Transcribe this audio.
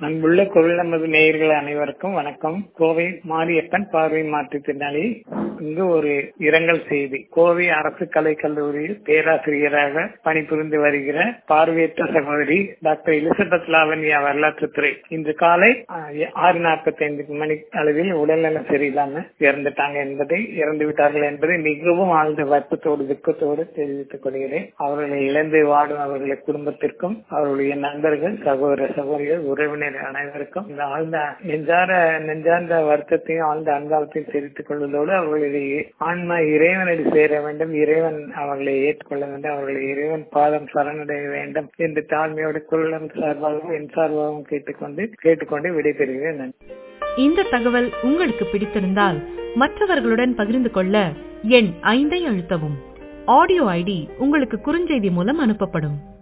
அன்புள்ள குரல் நமது நேயர்கள் அனைவருக்கும் வணக்கம் கோவை மாரியப்பன் பார்வை மாற்றுத்திறனாளி இங்கு ஒரு இரங்கல் செய்தி கோவை அரசு கலை கல்லூரியில் பேராசிரியராக பணிபுரிந்து வருகிற பார்வையற்ற சகோதரி டாக்டர் எலிசபெத் லாவண்யா வரலாற்றுத்துறை இன்று காலை ஆறு நாற்பத்தி ஐந்து மணி அளவில் உடல்நலம் சரியில்லாம இறந்துட்டாங்க என்பதை இறந்து விட்டார்கள் என்பதை மிகவும் ஆழ்ந்த வருத்தத்தோடு துக்கத்தோடு தெரிவித்துக் கொள்கிறேன் அவர்களை இழந்து வாடும் அவர்களுடைய குடும்பத்திற்கும் அவருடைய நண்பர்கள் சகோதர சகோதரிகள் உறவினர் அனைவருக்கும் இந்த ஆழ்ந்த நெஞ்சார நெஞ்சார்ந்த வருத்தத்தையும் ஆழ்ந்த அன்பாலத்தையும் தெரிவித்துக் கொள்வதோடு அவர்களுடைய ஆன்மா இறைவனடி சேர வேண்டும் இறைவன் அவர்களை ஏற்றுக்கொள்ள வேண்டும் அவர்களை இறைவன் பாதம் சரணடைய வேண்டும் என்று தாழ்மையோடு குரலம் சார்பாகவும் என் சார்பாகவும் கேட்டுக்கொண்டு கேட்டுக்கொண்டு விடைபெறுகிறேன் நன்றி இந்த தகவல் உங்களுக்கு பிடித்திருந்தால் மற்றவர்களுடன் பகிர்ந்து கொள்ள எண் ஐந்தை அழுத்தவும் ஆடியோ ஐடி உங்களுக்கு குறுஞ்செய்தி மூலம் அனுப்பப்படும்